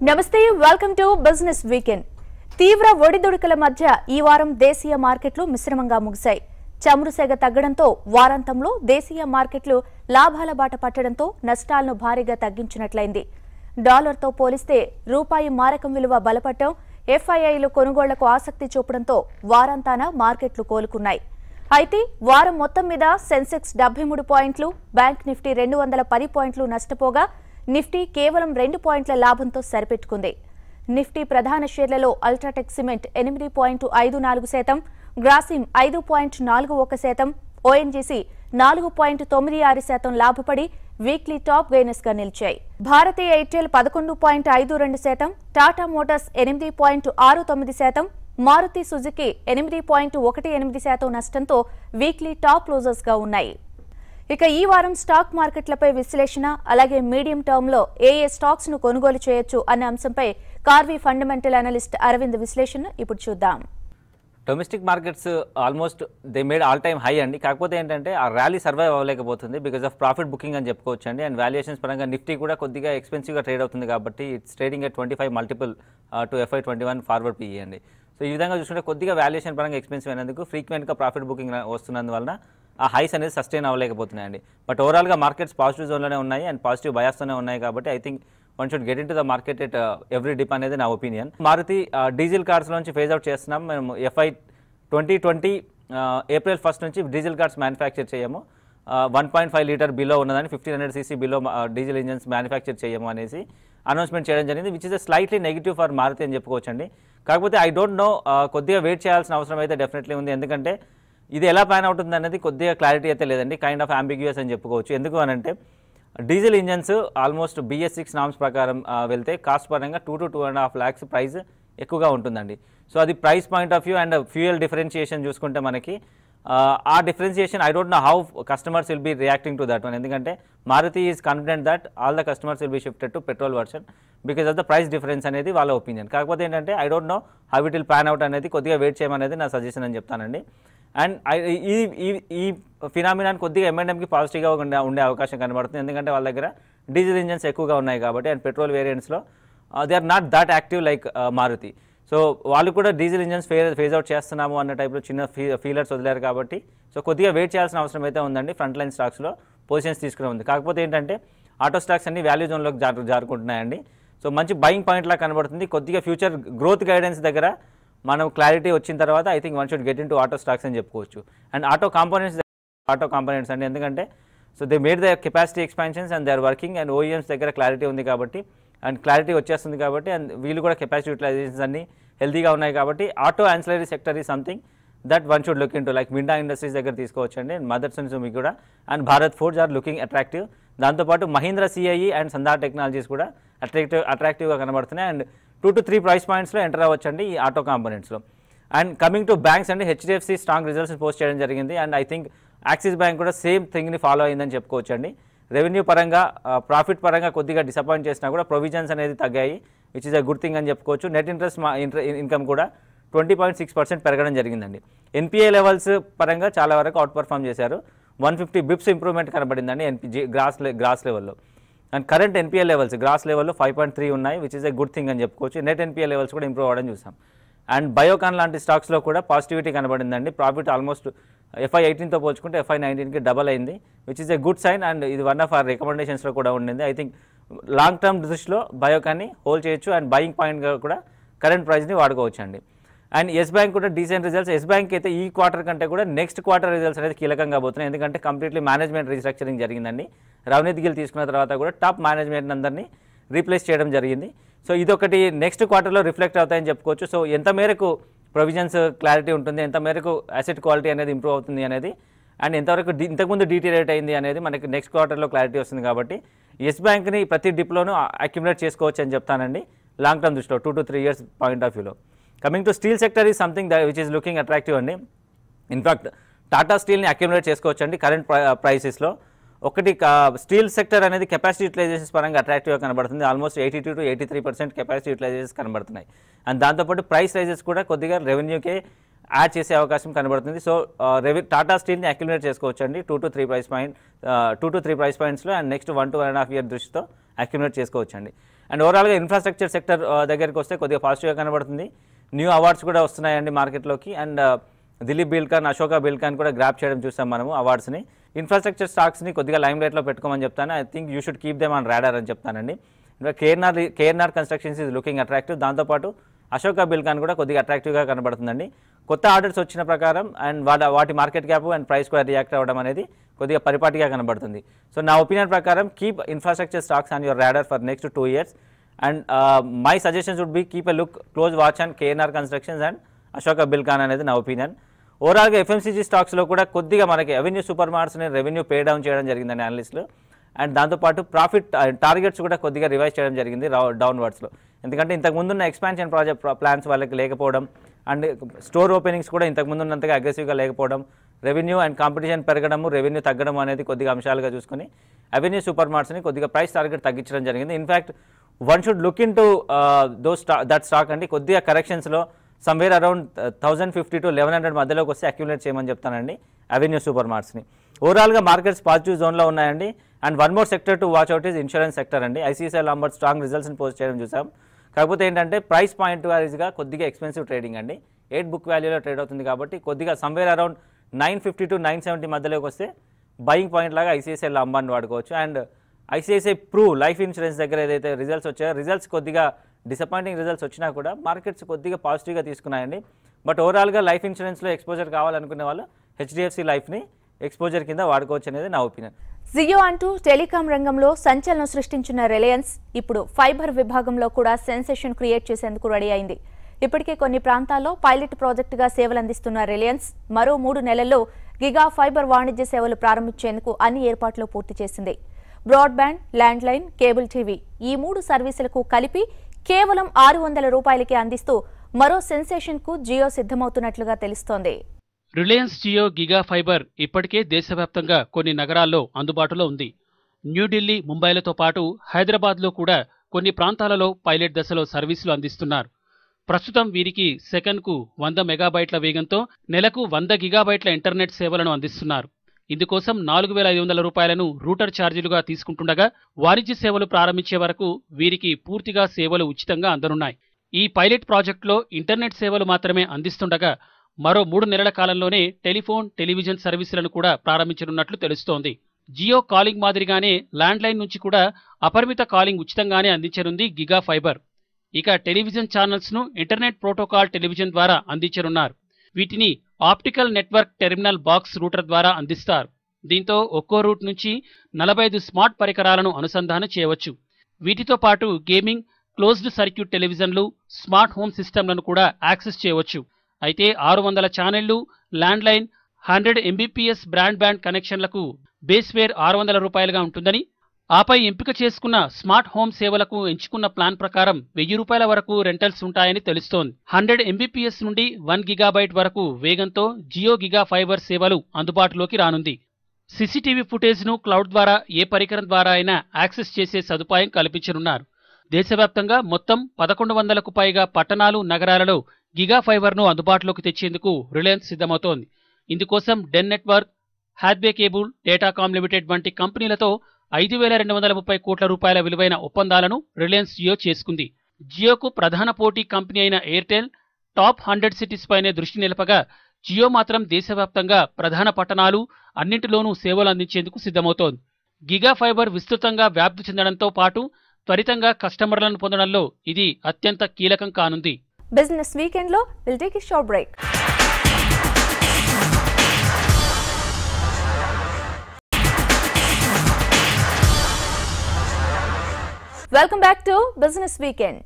నమస్తే welcome to business weekend తీవ్ర ఒడిదుడుకుల మధ్య ఈ వారం దేశీయ మార్కెట్లు మిశ్రమంగా ముగిశాయి చమురు సెగ తగ్గడంతో వారాంతంలో దేశీయ మార్కెట్లు లాభాల బాట పట్టడంతో నష్టాలను భారీగా తగ్గించినట్లయింది డాలర్తో పోలిస్తే రూపాయి మారకం విలువ బలపడటం ఎఫ్ఐఐలు కొనుగోళ్లకు ఆసక్తి చూపడంతో వారాంతాన మార్కెట్లు కోలుకున్నాయి అయితే వారం మొత్తం మీద సెన్సెక్స్ డెబ్బై మూడు పాయింట్లు బ్యాంక్ నిఫ్టీ రెండు వందల పది పాయింట్లు నష్టపోగా నిఫ్టీ కేవలం రెండు పాయింట్ల లాభంతో సరిపెట్టుకుంది నిఫ్టీ ప్రధాన షేర్లలో అల్ట్రాటెక్ సిమెంట్ ఎనిమిది పాయింట్ ఐదు నాలుగు శాతం గ్రాసిమ్ ఐదు పాయింట్ నాలుగు ఒక శాతం ఓఎన్జీసీ నాలుగు పాయింట్ తొమ్మిది ఆరు శాతం లాభపడి వీక్లీ టాప్ గెయినర్స్ గా నిలిచాయి భారతీయ ఎయిర్టెల్ పదకొండు పాయింట్ ఐదు రెండు శాతం టాటా మోటార్స్ ఎనిమిది పాయింట్ ఆరు తొమ్మిది శాతం మారుతి సుజుకి ఎనిమిది పాయింట్ ఒకటి ఎనిమిది శాతం నష్టంతో వీక్లీ టాప్ లూజర్స్ గా ఉన్నాయి ఇక ఈ వారం స్టాక్ మార్కెట్లపై విశ్లేషణ అలాగే మీడియం టర్మ్ లో ఏ ఏ స్టాక్స్ ను కొనుగోలు చేయొచ్చు అనే అంశంపై కార్వి ఫండమెంటల్ అనలిస్ట్ అరవింద్ విశ్లేషణ ఇప్పుడు చూద్దాం domestic markets almost they made all time high అండి కాకపోతే ఏంటంటే ఆ ర్యాలీ సర్వైవ్ అవ్వలేకపోతుంది బికాస్ ఆఫ్ ప్రాఫిట్ బుకింగ్ అని చెప్పుకోవచ్చు అండి అండ్ వాల్యుయేషన్స్ పరంగా నిఫ్టీ కూడా కొద్దిగా ఎక్స్పెన్సివ్గా ట్రేడ్ అవుతుంది కాబట్టి it's trading at twenty five multiple to FY twenty one forward PE అండి సో ఈ విధంగా చూసుకుంటే కొద్దిగా వాల్యుయేషన్ పరంగా ఎక్స్పెన్సివ్ అయినందుకు ఫ్రీక్వెంట్గా ప్రాఫిట్ బుకింగ్ వస్తున్నందువలన ఆ హైస్ అనేది సస్టైన్ అవ్వలేకపోతున్నాయండి బట్ ఓవరాల్గా మార్కెట్స్ పాజిటివ్ జోన్లోనే ఉన్నాయి అండ్ పాజిటివ్ బయాస్తోనే ఉన్నాయి కాబట్టి I think one should get into the market at every dip అనేది నా ఒపీనియన్ మారుతి డీజిల్ కార్స్ నుంచి ఫేజ్ అవుట్ చేస్తున్నాం మేము FY twenty twenty April first నుంచి డీజిల్ కార్స్ మ్యానుఫ్యాక్చర్ చేయము one point five litre below ఉన్నదని fifteen hundred CC below diesel engines manufacture చేయము అనేసి అనౌన్స్మెంట్ చేయడం జరిగింది which is a slightly negative for Maruti అని చెప్పుకోవచ్చండి కాకపోతే ఐ డోంట్ నో కొద్దిగా వెయిట్ చేయాల్సిన అవసరం అయితే డెఫినెట్లీ ఉంది ఎందుకంటే ఇది ఎలా ప్లాన్ అవుతుంది అనేది కొద్దిగా క్లారిటీ అయితే లేదండి కైండ్ ఆఫ్ అంబిగ్యూస్ అని చెప్పుకోవచ్చు ఎందుకు అనంటే diesel engines almost BS six norms ప్రకారం ఆ, వెళ్తే కాస్ట్ పరంగా two to two and half lakhs price ఎక్కువగా ఉంటుందండి సో అది price point of view and fuel differentiation చూసుకుంటే మనకి ఆ, ఆ differentiation I don't know how customers will be reacting to that one ఎందుకంటే Maruti is confident that all the customers will be shifted to petrol version because of the price difference అనేది వాళ్ళ opinion కాకపోతే ఏంటంటే I don't know how it will plan out అనేది కొద్దిగా wait చేయమనేది నా suggestion అని చెప్తానండి అండ్ ఈ ఈ ఈ ఫినామినాన్ కొద్దిగా ఎంఎండ్ఎంకి పాజిటివ్గా ఉండే ఉండే అవకాశం కనబడుతుంది ఎందుకంటే వాళ్ళ దగ్గర డీజిల్ ఇంజన్స్ ఎక్కువగా ఉన్నాయి కాబట్టి అండ్ పెట్రోల్ వేరియంట్స్లో they are not that active like Maruti so వాళ్ళు కూడా డీజిల్ ఇంజన్స్ ఫే ఫేజ్ అవుట్ చేస్తున్నాము అన్న టైప్లో చిన్న ఫీ ఫీలర్స్ వదిలేరు కాబట్టి సో కొద్దిగా వెయిట్ చేయాల్సిన అవసరం అయితే ఉందండి ఫ్రంట్ లైన్ స్టాక్స్లో పొజిషన్స్ తీసుకునే ఉంది కాకపోతే ఏంటంటే ఆటో స్టాక్స్ అన్ని వాల్యూ జోన్లోకి జారు జారుకుంటున్నాయండి సో మంచి బయింగ్ పాయింట్ లా కనబడుతుంది కొద్దిగా ఫ్యూచర్ గ్రోత్ గైడెన్స్ దగ్గర మనం క్లారిటీ వచ్చిన తర్వాత I think one should get into auto stocks అని చెప్పుకోవచ్చు and auto components auto components అండి ఎందుకంటే so they made the capacity expansions and they are working and OEMs దగ్గర క్లారిటీ ఉంది కాబట్టి అండ్ క్లారిటీ వచ్చేస్తుంది కాబట్టి అండ్ వీళ్ళు కూడా కెపాసిటీ యూటిలైజేషన్స్ అన్ని హెల్తీగా ఉన్నాయి కాబట్టి ఆటో ఆన్సిలరీ సెక్టర్ ఈ something that one should look into like Minda industries దగ్గర తీసుకోవచ్చండి అండ్ మదర్స్ అండ్ సుమి కూడా and Bharat foods are looking attractive దాంతోపాటు Mahindra CIE and Sandhar technologies కూడా అట్రాక్టివ్ అట్రాక్టివ్గా కనబడుతున్నాయి and two to three price పాయింట్స్లో ఎంటర్ అవ్వచ్చండి ఈ ఆటో కాంపోనెంట్స్లో అండ్ కమింగ్ టు బ్యాంక్స్ అండి హెచ్డిఎఫ్సి స్ట్రాంగ్ రిజల్ట్స్ పోస్ట్ చేయడం జరిగింది and I think Axis bank కూడా సేమ్ థింగ్ని ఫాలో అయిందని చెప్పుకోవచ్చు అండి రెవెన్యూ పరంగా ప్రాఫిట్ పరంగా కొద్దిగా డిసప్పాయింట్ చేసినా కూడా ప్రొవిజన్స్ అనేది తగ్గాయి which is a good thing అని చెప్పుకోవచ్చు నెట్ ఇంట్రెస్ట్ మా ఇంట్ర ఇన్కమ్ కూడా ట్వంటీ పాయింట్ సిక్స్ పర్సెంట్ పెరగడం జరిగిందండి ఎన్పిఏ లెవెల్స్ పరంగా చాలా వరకు అవుట్ పర్ఫామ్ చేశారు వన్ ఫిఫ్టీ బిప్స్ ఇంప్రూవ్మెంట్ కనబడిందండి ఎన్పి గ్రాస్ లె గ్రాస్ లెవెల్లో and current NPA levels gross లెవెల్లో ఫైవ్ పాయింట్ త్రీ ఉన్నాయి which is a good thing అని చెప్పుకోవచ్చు నెట్ ఎన్పిఏ లెవెల్స్ కూడా ఇంప్రూవ్ అవ్వడం చూసాం అండ్ బయోకాన్ లాంటి స్టాక్స్లో కూడా పాజిటివిటీ కనబడిందండి ప్రాఫిట్ ఆల్మోస్ట్ ఎఫ్ఐ ఎయిటీన్తో పోల్చుకుంటే ఎఫ్ఐ నైన్టీన్కి డబల్ అయింది which is a good sign and ఇది వన్ ఆఫ్ ఆర్ రికమెండేషన్స్లో కూడా ఉండింది ఐ థింక్ లాంగ్ టర్మ్ దృష్టిలో బయోకాన్ని హోల్డ్ చేయొచ్చు అండ్ బయింగ్ పాయింట్గా కూడా కరెంట్ ప్రైస్ని వాడుకోవచ్చు అండి అండ్ ఎస్ బ్యాంక్ కూడా డీసెంట్ రిజల్ట్స్ ఎస్ బ్యాంక్ అయితే ఈ క్వార్టర్ కంటే కూడా నెక్స్ట్ క్వార్టర్ రిజల్ట్స్ అనేది కీలకంగా పోతున్నాయి ఎందుకంటే కంప్లీట్లీ మేనేజ్మెంట్ రీస్ట్రక్చరింగ్ జరిగిందండి రవనీత్ గిల్ తీసుకున్న తర్వాత కూడా టాప్ మేనేజ్మెంట్ అందరినీ రీప్లేస్ చేయడం జరిగింది సో ఇదొకటి నెక్స్ట్ క్వార్టర్లో రిఫ్లెక్ట్ అవుతాయని చెప్పుకోవచ్చు సో ఎంత మేరకు ప్రొవిజన్స్ క్లారిటీ ఉంటుంది ఎంత మేరకు అసెట్ క్వాలిటీ అనేది ఇంప్రూవ్ అవుతుంది అనేది అండ్ ఎంతవరకు డి- ఇంతకుముందు డీటీరేట్ అయింది అనేది మనకి నెక్స్ట్ క్వార్టర్లో క్లారిటీ వస్తుంది కాబట్టి ఎస్ బ్యాంక్ని ప్రతి డిప్లోనూ అక్యుములేట్ చేసుకోవచ్చు అని చెప్తానండి లాంగ్ టర్మ్ దృష్టిలో two to three years point of వ్యూలో coming to steel sector is something that which is looking attractive అండి ఇన్ఫాక్ట్ టాటా స్టీల్ని అక్యుములేట్ చేసుకోవచ్చు అండి కరెంట్ ప్రైసెస్లో ఒకటి స్టీల్ సెక్టర్ అనేది కెపాసిటీ యూటిలైజేషన్స్ పరంగా అట్రాక్టివ్గా కనబడుతుంది almost eighty two to eighty three percent capacity utilisations కనబడుతున్నాయి అండ్ దాంతోపాటు ప్రైస్ రైజెస్ కూడా కొద్దిగా రెవెన్యూకే యాడ్ చేసే అవకాశం కనబడుతుంది సో రెవె టాటా స్టీల్ని అక్యుములేట్ చేసుకోవచ్చు అండి two to three price point two to three price పాయింట్స్లో and next one to one and half year దృష్టితో అక్యుమిలేట్ చేసుకోవచ్చు అండి అండ్ ఓవరాల్గా ఇన్ఫ్రాస్ట్రక్చర్ సెక్టర్ దగ్గరికి వస్తే కొద్దిగా పాజిటివ్గా కనబడుతుంది న్యూ అవార్డ్స్ కూడా వస్తున్నాయండి మార్కెట్లోకి అండ్ దిలీప్ బిల్కాన్ అశోక బిల్కాన్ కూడా గ్రాప్ చేయడం చూసాం మనము అవార్డ్స్ని ఇన్ఫ్రాస్ట్రక్చర్ స్టాక్స్ని కొద్దిగా లైమ్ లైట్లో పెట్టుకోమని చెప్తాను I think you should keep them on radar అని చెప్తానండి ఇంకా KNR KNR constructions is looking attractive దాంతోపాటు అశోక బిల్కాన్ కూడా కొద్దిగా అట్రాక్టివ్గా కనబడుతుందండి కొత్త ఆర్డర్స్ వచ్చిన ప్రకారం అండ్ వాటి వాటి మార్కెట్ క్యాప్ అండ్ ప్రైస్ కూడా రియాక్ట్ అవ్వడం అనేది కొద్దిగా పరిపాటిగా కనబడుతుంది సో నా ఒపీనియన్ ప్రకారం keep infrastructure stocks on your radar for next two years and my suggestions would be keep a look close watch and KNR constructions and Ashoka Buildcon అనేది నా ఒపీనియన్ ఓవరాల్గా ఎఫ్ఎంసీజీ స్టాక్స్లో కూడా కొద్దిగా మనకి అవెన్యూ సూపర్ మార్ట్స్ని రెవెన్యూ పే డౌన్ చేయడం జరిగిందని అనలిస్టులు అండ్ దాంతోపాటు ప్రాఫిట్ టార్గెట్స్ కూడా కొద్దిగా రివైజ్ చేయడం జరిగింది డౌన్వర్డ్స్లో ఎందుకంటే ఇంతకు ముందున్న ఎక్స్పాన్షన్ ప్రాజెక్ట్ ప్లాన్స్ వాళ్ళకి లేకపోవడం అండ్ స్టోర్ ఓపెనింగ్స్ కూడా ఇంతకు ముందు ఉన్నంతగా అగ్రెసివ్గా లేకపోవడం రెవెన్యూ అండ్ కాంపిటీషన్ పెరగడము రెవెన్యూ తగ్గడం అనేది కొద్దిగా అంశాలుగా చూసుకొని అవెన్యూ సూపర్ మార్ట్స్ని కొద్దిగా ప్రైస్ టార్గెట్ తగ్గించడం జరిగింది in fact one should look into though స్టా దట్ స్టాక్ అండి కొద్దిగా కరెక్షన్స్లో somewhere around thousand fifty to eleven hundred మధ్యలోకి వస్తే అక్యుములేట్ చేయమని చెప్తానండి అవెన్యూ సూపర్ మార్ట్స్ని ఓవరాల్గా మార్కెట్స్ పాజిటివ్ జోన్లో ఉన్నాయండి and one more sector to watch out is insurance sector అండి ఐసీసీఐ నంబర్ స్ట్రాంగ్ రిజల్ట్స్ని పోస్ట్ చేయడం చూసాం కాకపోతే ఏంటంటే ప్రైస్ పాయింట్ వైజ్గా కొద్దిగా ఎక్స్పెన్సివ్ ట్రేడింగ్ అండి ఎయిట్ బుక్ వాల్యూలో ట్రేడ్ అవుతుంది కాబట్టి కొద్దిగా somewhere around nine fifty to nine seventy మధ్యలోకి వస్తే బయింగ్ పాయింట్ లాగా ఐసీఐసీఐ లంబాన్ని వాడుకోవచ్చు అండ్ ఐసీఐసీఐ ప్రూ లైఫ్ ఇన్సూరెన్స్ దగ్గర ఏదైతే రిజల్ట్స్ వచ్చాయో రిజల్ట్స్ కొద్దిగా డిసప్పాయింటింగ్ రిజల్ట్స్ వచ్చినా కూడా మార్కెట్స్ కొద్దిగా పాజిటివ్గా తీసుకున్నాయండి బట్ ఓవరాల్గా లైఫ్ ఇన్సూరెన్స్లో ఎక్స్పోజర్ కావాలనుకునే వాళ్ళు హెచ్డిఎఫ్సి లైఫ్ని ఎక్స్పోజర్ కింద వాడుకోవచ్చు అనేది నా ఒపీనియన్ జియో అంటూ టెలికాం రంగంలో సంచలనం సృష్టించిన రిలయన్స్ ఇప్పుడు ఫైబర్ విభాగంలో కూడా సెన్సేషన్ క్రియేట్ చేసేందుకు రెడీ అయింది ఇప్పటికే కొన్ని ప్రాంతాల్లో పైలట్ ప్రాజెక్టుగా సేవలు అందిస్తున్న రిలయన్స్ మరో మూడు నెలల్లో గిగా ఫైబర్ వాణిజ్య సేవలు ప్రారంభించేందుకు అన్ని ఏర్పాట్లు పూర్తి చేసింది బ్రాడ్బ్యాండ్ ల్యాండ్లైన్ కేబుల్ టీవీ ఈ మూడు సర్వీసులకు కలిపి కేవలం ఆరు వందల రూపాయలకే అందిస్తూ మరో సెన్సేషన్కు జియో సిద్ధమవుతున్నట్లుగా తెలుస్తోంది రిలయన్స్ జియో గిగా ఫైబర్ ఇప్పటికే దేశవ్యాప్తంగా కొన్ని నగరాల్లో అందుబాటులో ఉంది న్యూఢిల్లీ ముంబైలతో పాటు హైదరాబాద్లో కూడా కొన్ని ప్రాంతాలలో పైలట్ దశలో సర్వీసులు అందిస్తున్నారు ప్రస్తుతం వీరికి సెకన్కు వంద మెగాబైట్ల వేగంతో నెలకు వంద గిగాబైట్ల ఇంటర్నెట్ సేవలను అందిస్తున్నారు ఇందుకోసం నాలుగు వేల ఐదు వందల రూపాయలను రూటర్ ఛార్జీలుగా తీసుకుంటుండగా వాణిజ్య సేవలు ప్రారంభించే వరకు వీరికి పూర్తిగా సేవలు ఉచితంగా అందనున్నాయి ఈ పైలట్ ప్రాజెక్టులో ఇంటర్నెట్ సేవలు మాత్రమే అందిస్తుండగా మరో మూడు నెలల కాలంలోనే టెలిఫోన్ టెలివిజన్ సర్వీసులను కూడా ప్రారంభించనున్నట్లు తెలుస్తోంది జియో కాలింగ్ మాదిరిగానే ల్యాండ్లైన్ నుంచి కూడా అపరిమిత కాలింగ్ ఉచితంగానే అందించనుంది గిగా ఫైబర్ ఇక టెలివిజన్ ఛానల్స్ ను ఇంటర్నెట్ ప్రోటోకాల్ టెలివిజన్ ద్వారా అందించనున్నారు వీటిని optical network terminal box router ద్వారా అందిస్తారు దీంతో ఒక్కో రూట్ నుంచి నలభై ఐదు స్మార్ట్ పరికరాలను అనుసంధానం చేయవచ్చు వీటితో పాటు గేమింగ్ క్లోజ్డ్ సర్క్యూట్ టెలివిజన్లు స్మార్ట్ హోమ్ సిస్టమ్లను కూడా యాక్సెస్ చేయవచ్చు అయితే ఆరు వందల ఛానళ్లు landline hundred MBPS brand band కనెక్షన్లకు బేస్వేర్ ఆరు వందల రూపాయలుగా ఉంటుందని ఆపై ఎంపిక చేసుకున్న స్మార్ట్ హోమ్ సేవలకు ఎంచుకున్న ప్లాన్ ప్రకారం వెయ్యి రూపాయల వరకు రెంటల్స్ ఉంటాయని తెలుస్తోంది హండ్రెడ్ ఎంబీపీఎస్ నుండి వన్ గిగాబైట్ వరకు వేగంతో జియో గిగా ఫైబర్ సేవలు అందుబాటులోకి రానుంది సీసీటీవీ ఫుటేజ్ను క్లౌడ్ ద్వారా ఏ పరికరం ద్వారా అయినా యాక్సెస్ చేసే సదుపాయం కల్పించనున్నారు దేశవ్యాప్తంగా మొత్తం పదకొండు వందలకు పైగా పట్టణాలు నగరాలలో గిగా ఫైబర్ను అందుబాటులోకి తెచ్చేందుకు రిలయన్స్ సిద్ధమవుతోంది ఇందుకోసం Den network Hathway cable Datacom limited వంటి కంపెనీలతో ఐదు వేల రెండు వందల ముప్పై కోట్ల రూపాయల విలువైన ఒప్పందాలను రిలయన్స్ జియో చేసుకుంది జియోకు ప్రధాన పోటీ కంపెనీ అయిన ఎయిర్టెల్ టాప్ హండ్రెడ్ సిటీస్ పైనే దృష్టి నిలపగా జియో మాత్రం దేశవ్యాప్తంగా ప్రధాన పట్టణాలు అన్నింటిలోనూ సేవలు అందించేందుకు సిద్ధమవుతోంది గిగా ఫైబర్ విస్తృతంగా వ్యాప్తి చెందడంతో పాటు త్వరితంగా కస్టమర్లను పొందడంలో ఇది అత్యంత కీలకం కానుంది బిజినెస్ వీకెండ్ లో will take short break welcome back to business weekend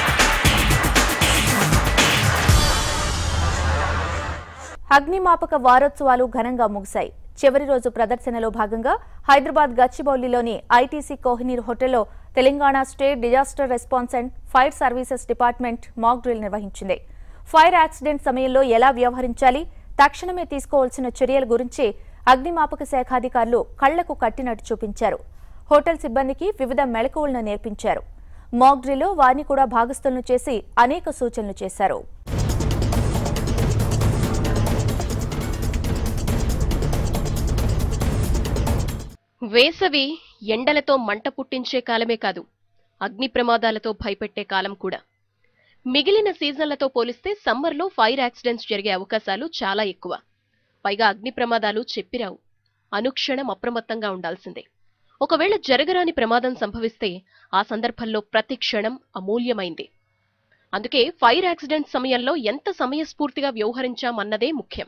అగ్నిమాపక వారోత్సవాలు ఘనంగా ముగిశాయి చివరి రోజు ప్రదర్శనలో భాగంగా హైదరాబాద్ గచ్చిబౌలిలోని ఐటీసీ కోహినీర్ హోటల్లో Telangana state disaster response and fire services department mock drill నిర్వహించింది ఫైర్ యాక్సిడెంట్ సమయంలో ఎలా వ్యవహరించాలి తక్షణమే తీసుకోవాల్సిన చర్యల గురించి అగ్నిమాపక శాఖ అధికారులు కళ్లకు కట్టినట్టు చూపించారు హోటల్ సిబ్బందికి వివిధ మెళకువలను నేర్పించారు మాక్ డ్రిల్లో వారిని కూడా భాగస్థులను చేసి అనేక సూచనలు చేశారు వేసవి ఎండలతో మంట పుట్టించే కాలమే కాదు అగ్ని ప్రమాదాలతో భయపెట్టే కాలం కూడా మిగిలిన సీజన్లతో పోలిస్తే సమ్మర్లో ఫైర్ యాక్సిడెంట్స్ జరిగే అవకాశాలు చాలా ఎక్కువ పైగా అగ్ని ప్రమాదాలు చెప్పిరావు అనుక్షణం అప్రమత్తంగా ఉండాల్సిందే ఒకవేళ జరగరాని ప్రమాదం సంభవిస్తే ఆ సందర్భంలో ప్రతి క్షణం అమూల్యమైంది అందుకే ఫైర్ యాక్సిడెంట్ సమయంలో ఎంత సమయస్ఫూర్తిగా వ్యవహరించామన్నదే ముఖ్యం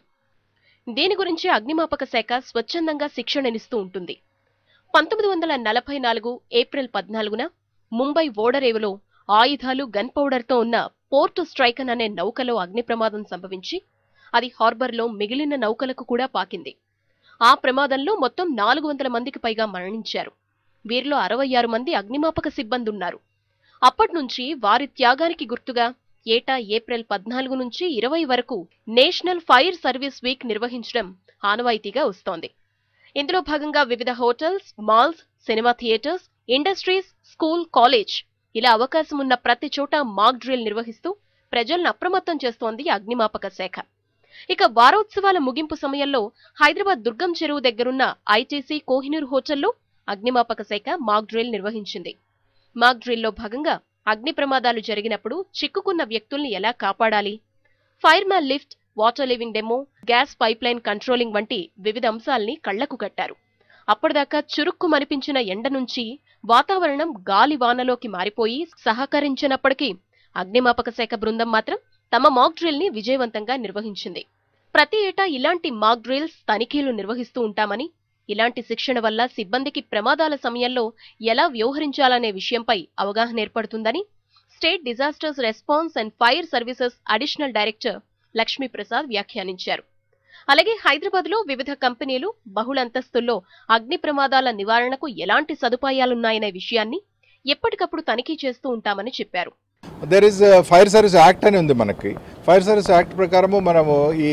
దీని గురించి అగ్నిమాపక శాఖ స్వచ్ఛందంగా శిక్షణనిస్తూ ఉంటుంది పంతొమ్మిది వందల నలభై నాలుగు ఏప్రిల్ పద్నాలుగున ముంబై ఓడరేవులో ఆయుధాలు గన్ పౌడర్తో ఉన్న పోర్ట్ స్ట్రైకన్ అనే నౌకలో అగ్ని ప్రమాదం సంభవించి అది హార్బర్లో మిగిలిన నౌకలకు కూడా పాకింది ఆ ప్రమాదంలో మొత్తం నాలుగు వందల మందికి పైగా మరణించారు వీరిలో అరవై ఆరు మంది అగ్నిమాపక సిబ్బంది ఉన్నారు అప్పట్నుంచి వారి త్యాగానికి గుర్తుగా ఏటా ఏప్రిల్ పద్నాలుగు నుంచి ఇరవై వరకు నేషనల్ ఫైర్ సర్వీస్ వీక్ నిర్వహించడం ఆనవాయితీగా వస్తోంది ఇందులో భాగంగా వివిధ hotels malls cinema theatres industries school college ఇలా అవకాశం ఉన్న ప్రతి చోట మాక్ డ్రిల్ నిర్వహిస్తూ ప్రజలను అప్రమత్తం చేస్తోంది అగ్నిమాపక శాఖ ఇక వారోత్సవాల ముగింపు సమయంలో హైదరాబాద్ దుర్గం చెరువు దగ్గరున్న ఐటీసీ కోహినూర్ హోటల్లో అగ్నిమాపక శాఖ మాక్ డ్రిల్ నిర్వహించింది మాక్ డ్రిల్లో భాగంగా అగ్ని ప్రమాదాలు జరిగినప్పుడు చిక్కుకున్న వ్యక్తుల్ని ఎలా కాపాడాలి fireman lift water living demo gas pipeline controlling వంటి వివిధ అంశాల్ని కళ్లకు కట్టారు అప్పటిదాకా చురుక్కు మనిపించిన ఎండ నుంచి వాతావరణం గాలి వానలోకి మారిపోయి సహకరించినప్పటికీ అగ్నిమాపక శాఖ బృందం మాత్రం తమ మాక్ డ్రిల్ ని విజయవంతంగా నిర్వహించింది ప్రతి ఏటా ఇలాంటి మాక్ డ్రిల్స్ తనిఖీలు నిర్వహిస్తూ ఉంటామని ఇలాంటి శిక్షణ వల్ల సిబ్బందికి ప్రమాదాల సమయంలో ఎలా వ్యవహరించాలనే విషయంపై అవగాహన ఏర్పడుతుందని state disasters response and fire services additional director Lakshmi Prasad వ్యాఖ్యానించారు అలాగే హైదరాబాద్లో వివిధ కంపెనీలు బహుళ అంతస్తుల్లో అగ్ని ప్రమాదాల నివారణకు ఎలాంటి సదుపాయాలున్నాయనే విషయాన్ని ఎప్పటికప్పుడు తనిఖీ చేస్తూ ఉంటామని చెప్పారు there is fire service act అని ఉంది మనకి ఫైర్ సర్వీస్ యాక్ట్ ప్రకారము మనము ఈ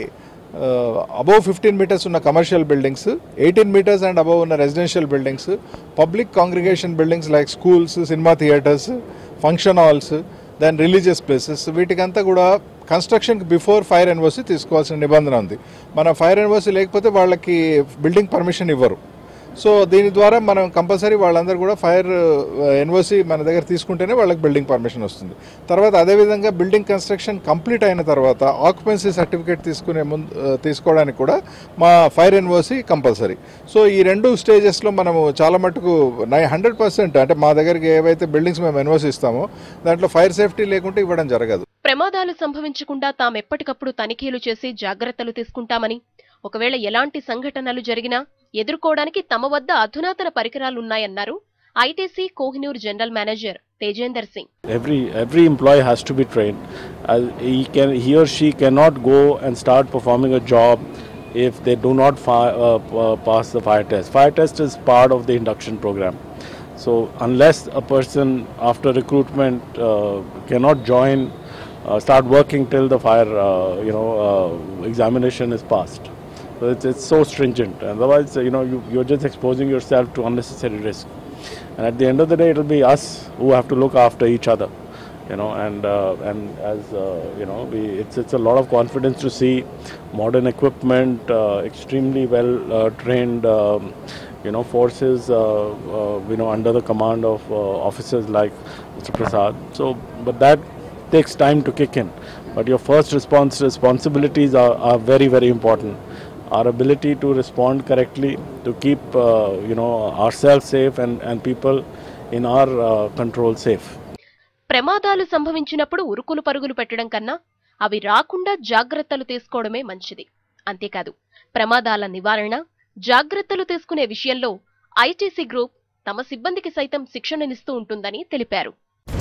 అబౌవ్ ఫిఫ్టీన్ మీటర్స్ ఉన్న commercial buildings eighteen metres and above ఉన్న residential buildings public congregation buildings like schools cinema theatres function halls then religious places వీటికంతా కూడా కన్స్ట్రక్షన్కి బిఫోర్ ఫైర్ ఎన్ఓసి తీసుకోవాల్సిన నిబంధన ఉంది మన ఫైర్ ఎన్ఓసి లేకపోతే వాళ్ళకి బిల్డింగ్ పర్మిషన్ ఇవ్వరు సో దీని ద్వారా మనం కంపల్సరీ వాళ్ళందరూ కూడా ఫైర్ ఎన్ఓసి మన దగ్గర తీసుకుంటేనే వాళ్ళకి బిల్డింగ్ పర్మిషన్ వస్తుంది తర్వాత అదేవిధంగా బిల్డింగ్ కన్స్ట్రక్షన్ కంప్లీట్ అయిన తర్వాత ఆక్యుపెన్సీ సర్టిఫికేట్ తీసుకునే ముందు ఆ, తీసుకోవడానికి కూడా మా ఫైర్ ఎన్ఓసి కంపల్సరీ సో ఈ రెండు స్టేజెస్లో మనము చాలా మటుకు నై హండ్రెడ్ పర్సెంట్ అంటే మా దగ్గరికి ఏవైతే బిల్డింగ్స్ మేము ఎన్ఓసి ఇస్తామో దాంట్లో ఫైర్ సేఫ్టీ లేకుంటే ఇవ్వడం జరగదు ప్రమాదాలు సంభవించకుండా తామెప్పటికప్పుడు తనిఖీలు చేసి జాగ్రత్తలు తీసుకుంటామని ఒకవేళ ఎలాంటి సంఘటనలు జరిగినా ఎదుర్కోవడానికి తమ వద్ద అధునాతన పరికరాలున్నాయన్నారు ITC Kohinoor general manager Tejender Singh every every employee has to be trained uh, he can he or she cannot go and start performing a job if they do not fi- uh, uh, pass the fire test fire test is part of the induction program so unless a person after recruitment uh, cannot join uh, start working till the fire uh, you know uh, examination is passed so it's, it's so stringent otherwise uh, you know you, you're just exposing yourself to unnecessary risk and at the end of the day it'll be us who have to look after each other you know and uh, and as uh, you know we it's it's a lot of confidence to see modern equipment uh, extremely well uh, trained um, you know forces uh, uh, you know under the command of uh, officers like Mr. Prasad so but that takes time to kick in but your first response responsibilities are, are very very important our ability to respond correctly, to keep uh, you know ourselves safe and, and people in our uh, control safe. ప్రమాదాలు సంభవించినప్పుడు ఉరుకులు పరుగులు పెట్టడం కన్నా అవి రాకుండా జాగ్రత్తలు తీసుకోవడమే మంచిది అంతేకాదు ప్రమాదాల నివారణ జాగ్రత్తలు తీసుకునే విషయంలో ఐటీసీ గ్రూప్ తమ సిబ్బందికి సైతం శిక్షణనిస్తూ ఉంటుందని తెలిపారు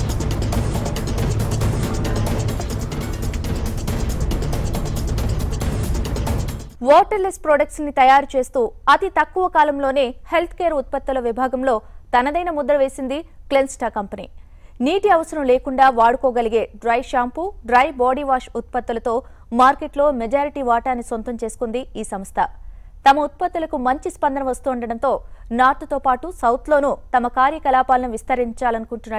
వాటర్లెస్ ప్రొడక్ట్స్ ని తయారు చేస్తూ అతి తక్కువ కాలంలోనే హెల్త్ కేర్ ఉత్పత్తుల విభాగంలో తనదైన ముద్ర వేసింది క్లెన్స్టా కంపెనీ నీటి అవసరం లేకుండా వాడుకోగలిగే dry shampoo dry body wash ఉత్పత్తులతో మార్కెట్లో మెజారిటీ వాటాని సొంతం చేసుకుంది ఈ సంస్థ తమ ఉత్పత్తులకు మంచి స్పందన వస్తుండటంతో నార్త్తో పాటు సౌత్లోనూ తమ కార్యకలాపాలను విస్తరించాలనుకుంటున్నట్టు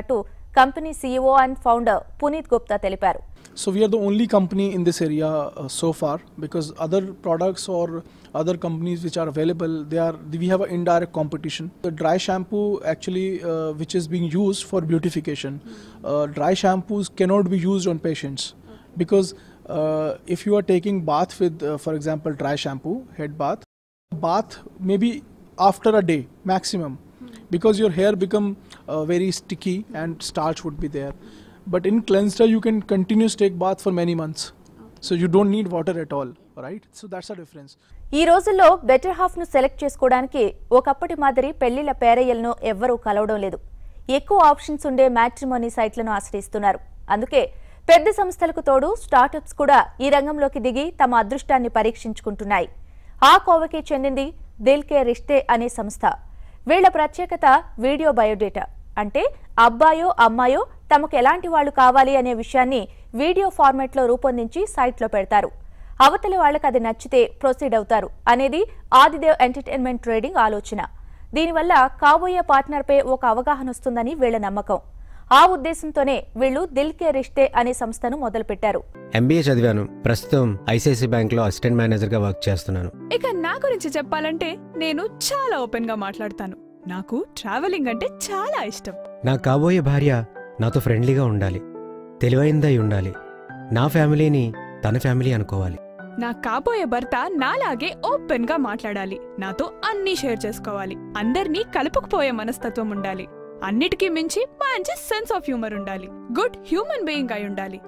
company CEO and founder Puneet Gupta తెలిపారు So we are the only company in this area uh, so far because other products or other companies which are available, they are we have an indirect competition. The dry shampoo actually uh, which is being used for beautification, uh, dry shampoos cannot be used on patients because uh, if you are taking bath with, uh, for example, dry shampoo, head bath, bath maybe after a day maximum because your hair become uh, very sticky and starch would be there but in cleanser you can continuous take bath for many months so you don't need water at all right so that's the difference ఈ రోజుల్లో better half ను select చేసుకోవడానికి ఒకప్పటి మాదిరి పెళ్లిళ్ల పేరయ్యలను ఎవ్వరూ కలవడం లేదు ఎక్కువ ఆప్షన్స్ ఉండే మ్యాట్రిమోనీ సైట్లను ఆశ్రయిస్తున్నారు అందుకే పెద్ద సంస్థలకు తోడు స్టార్టప్స్ కూడా ఈ రంగంలోకి దిగి తమ అదృష్టాన్ని పరీక్షించుకుంటున్నాయి ఆ కోవకి చెందింది దిల్ కే రిష్తే అనే సంస్థ వీళ్ల ప్రత్యేకత వీడియో బయోడేటా అంటే అబ్బాయో అమ్మాయో తమకు ఎలాంటి వాళ్ళు కావాలి అనే విషయాన్ని వీడియో ఫార్మాట్లో రూపొందించి సైట్లో పెడతారు అవతలి వాళ్ళకి అది నచ్చితే ప్రొసీడ్ అవుతారు అనేది ఆదిదేవ్ ఎంటర్టైన్మెంట్ ట్రేడింగ్ ఆలోచన దీనివల్ల కాబోయే పార్ట్నర్పై ఒక అవగాహన వస్తుందని వీళ్ల నమ్మకం ఆ ఉద్దేశంతోనే వీళ్లు దిల్ కే రిష్తే అనే సంస్థను మొదలుపెట్టారు ఎంబీఏ చదివాను ప్రస్తుతం ఐసిఐసి బ్యాంక్లో అసిస్టెంట్ మేనేజర్గా వర్క్ చేస్తున్నాను ఇక నా గురించి చెప్పాలంటే నేను చాలా ఓపెన్ గా మాట్లాడతాను నాకు ట్రావెలింగ్ అంటే చాలా ఇష్టం నా కాబోయే భార్య నాతో ఫ్రెండ్లీగా ఉండాలి తెలివైందై ఉండాలి నా ఫ్యామిలీని తన ఫ్యామిలీ అనుకోవాలి నా కాబోయే భర్త నాలాగే ఓపెన్ గా మాట్లాడాలి నాతో అన్నీ షేర్ చేసుకోవాలి అందర్నీ కలుపుకుపోయే మనస్తత్వం ఉండాలి అన్నిటికీ మించి మంచి సెన్స్ ఆఫ్ హ్యూమర్ ఉండాలి గుడ్ హ్యూమన్ బీయింగ్ అయి ఉండాలి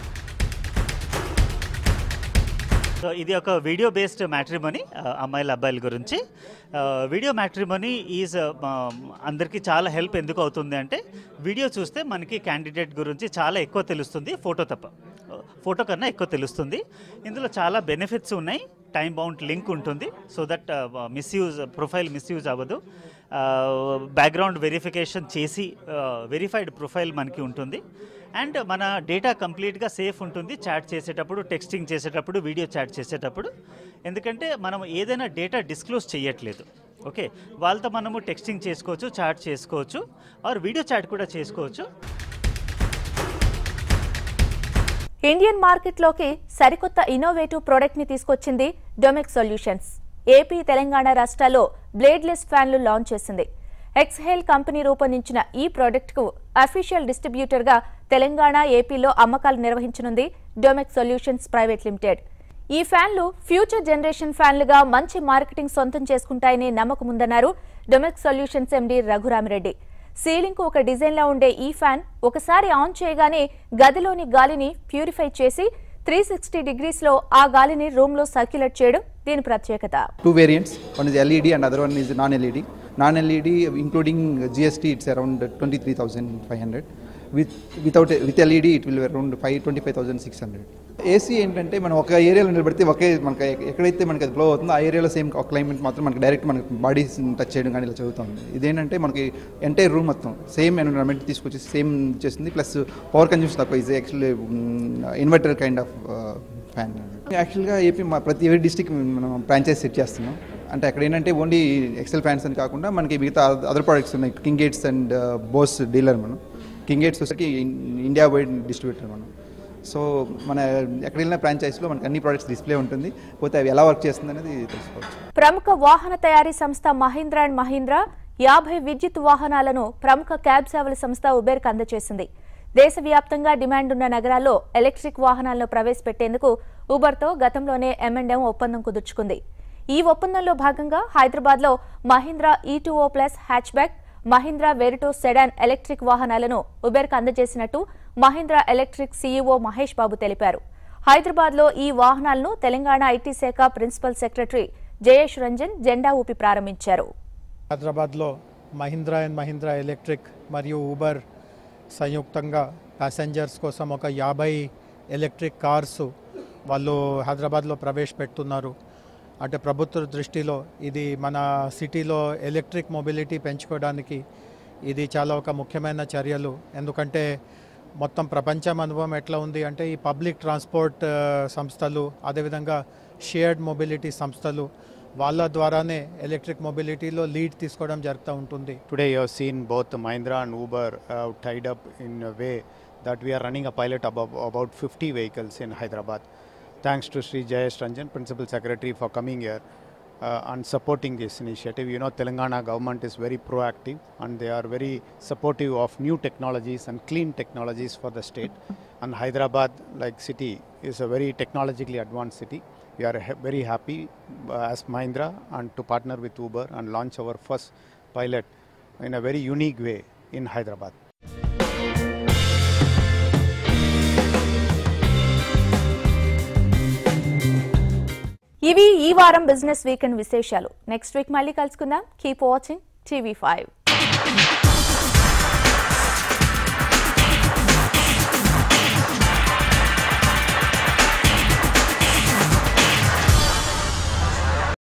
సో ఇది ఒక వీడియో బేస్డ్ మ్యాట్రిమనీ అమ్మాయిల అబ్బాయిల గురించి వీడియో మ్యాట్రిమనీ ఈజ్ అందరికీ చాలా హెల్ప్ ఎందుకు అవుతుంది అంటే వీడియో చూస్తే మనకి క్యాండిడేట్ గురించి చాలా ఎక్కువ తెలుస్తుంది ఫోటో తప్ప ఫోటో కన్నా ఎక్కువ తెలుస్తుంది ఇందులో చాలా బెనిఫిట్స్ ఉన్నాయి టైం బౌండ్ లింక్ ఉంటుంది so that misuse profile misuse అవ్వదు బ్యాక్గ్రౌండ్ వెరిఫికేషన్ చేసి వెరిఫైడ్ ప్రొఫైల్ మనకి ఉంటుంది అండ్ మన డేటా కంప్లీట్గా సేఫ్ ఉంటుంది చాట్ చేసేటప్పుడు టెక్స్టింగ్ చేసేటప్పుడు వీడియో చాట్ చేసేటప్పుడు ఎందుకంటే మనం ఏదైనా డేటా డిస్క్లోజ్ చేయట్లేదు ఓకే వాళ్ళతో మనము టెక్స్టింగ్ చేసుకోవచ్చు చాట్ చేసుకోవచ్చు ఆర్ వీడియో చాట్ కూడా చేసుకోవచ్చు ఇండియన్ మార్కెట్లోకి సరికొత్త ఇన్నోవేటివ్ ప్రోడక్ట్ ని తీసుకొచ్చింది డొమెక్ సొల్యూషన్స్ ఏపీ తెలంగాణ రాష్ట్రాల్లో బ్లేడ్లెస్ ఫ్యాన్లు లాంచ్ చేసింది ఎక్స్హేల్ కంపెనీ రూపొందించిన ఈ ప్రోడక్ట్ కు అఫీషియల్ డిస్ట్రిబ్యూటర్ గా తెలంగాణ ఏపీలో అమ్మకాలు నిర్వహించనుంది డొమెక్ సొల్యూషన్స్ ప్రైవేట్ లిమిటెడ్ ఈ ఫ్యాన్లు ఫ్యూచర్ జనరేషన్ ఫ్యాన్లుగా మంచి మార్కెటింగ్ సొంతం చేసుకుంటాయనే నమ్మకం ఉందన్నారు డొమెక్ సొల్యూషన్స్ ఎండీ రఘురామిరెడ్డి సీలింగ్ కు ఒక డిజైన్ లా ఉండే ఈ ఫ్యాన్ ఒకసారి ఆన్ చేయగానే గదిలోని గాలిని ప్యూరిఫై చేసి త్రీ సిక్స్టీ డిగ్రీస్ లో ఆ గాలిని రూమ్ లో సర్క్యులేట్ చేయడం దీని ప్రత్యేకత two variants. One is LED and other one is non-LED. Non-LED, including GST, it's around 23,500. With without with LED, it will be around 5 25,600. AC ఏంటంటే మనం ఒక ఏరియాలో నిలబడితే ఒకే మనకి ఎక్కడైతే మనకి అది ఫ్లో అవుతుందో ఆ ఏరియాలో సేమ్ ఒక క్లైమేట్ మాత్రం మనకి డైరెక్ట్ మనకి బాడీ టచ్ చేయడం కానీ ఇలా చదువుతుంది ఇదేంటంటే మనకి ఎంటైర్ రూమ్ మొత్తం సేమ్ ఎన్విరాన్మెంట్ తీసుకొచ్చి సేమ్ చేస్తుంది ప్లస్ పవర్ కన్జ్యూమ్స్ తక్కువ ఇది actually inverter kind of fan యాక్చువల్గా ఏపీ మా ప్రతి ఎవరి డిస్టిక్ మనం ఫ్రాంచైజ్ సెట్ చేస్తున్నాం అంటే అక్కడ ఏంటంటే ఓన్లీ ఎక్సెల్ ఫ్యాన్స్ అని కాకుండా మనకి మిగతా అదర్ ప్రోడక్ట్స్ ఉన్నాయి King Gates and Bose dealer మనం కింగ్ గేట్స్ వచ్చేసరికి ఇండియా వైడ్ డిస్ట్రిబ్యూటర్ మనం సో మన ఎక్కడ వెళ్ళిన ఫ్రాంచైజ్లో మనకి అన్ని ప్రోడక్ట్స్ డిస్ప్లే ఉంటుంది పోతే అవి ఎలా వర్క్ చేస్తుంది అనేది తెలుసుకోవచ్చు ప్రముఖ వాహన తయారీ సంస్థ మహీంద్రా అండ్ మహీంద్రా యాభై విద్యుత్ వాహనాలను ప్రముఖ క్యాబ్ సేవల సంస్థ ఉబేర్కు అందజేసింది దేశవ్యాప్తంగా డిమాండ్ ఉన్న నగరాల్లో ఎలక్ట్రిక్ వాహనాలను ప్రవేశపెట్టేందుకు ఉబర్తో గతంలోనే ఎంఎండ్ఎం ఒప్పందం కుదుర్చుకుంది ఈ ఒప్పందంలో భాగంగా హైదరాబాద్లో Mahindra e two plus hatchback Mahindra Verito sedan electric వాహనాలను ఉబెర్కు అందజేసినట్టు మహీంద్రా ఎలక్ట్రిక్ సీఈఓ మహేష్ బాబు తెలిపారు హైదరాబాద్లో ఈ వాహనాలను తెలంగాణ ఐటీ శాఖ ప్రిన్సిపల్ సెక్రటరీ జయేష్ రంజన్ జెండా ఊపి ప్రారంభించారు హైదరాబాద్లో మహీంద్రా అండ్ మహీంద్రా ఎలక్ట్రిక్ మరియు ఊబర్ సంయుక్తంగా ప్యాసింజర్స్ కోసం ఒక యాభై ఎలక్ట్రిక్ కార్స్ వాళ్ళు హైదరాబాద్లో ప్రవేశపెడుతున్నారు అంటే ప్రభుత్వ దృష్టిలో ఇది మన సిటీలో ఎలక్ట్రిక్ మొబిలిటీ పెంచుకోవడానికి ఇది చాలా ఒక ముఖ్యమైన చర్యలు ఎందుకంటే మొత్తం ప్రపంచం అనుభవం ఎట్లా ఉంది అంటే ఈ పబ్లిక్ ట్రాన్స్పోర్ట్ ఆ, సంస్థలు అదేవిధంగా షేర్డ్ మొబిలిటీ సంస్థలు వాళ్ళ ద్వారానే ఎలక్ట్రిక్ మొబిలిటీలో లీడ్ తీసుకోవడం జరుగుతూ ఉంటుంది Today you have seen both Mahindra and Uber uh, tied up in a way that we are running a pilot above about 50 vehicles in Hyderabad. Thanks to Sri Jayesh Ranjan, Principal Secretary, for coming here uh, and supporting this initiative. You know, Telangana government is very proactive and they are very supportive of new technologies and clean technologies for the state. And Hyderabad, like city, is a very technologically advanced city. We are ha- very happy uh, as Mahindra and to partner with Uber and launch our first pilot in a very unique way in Hyderabad. ఇవి ఈ వారం business weekend విశేషాలు next week మళ్ళీ కలుసుకుందాం keep watching TV five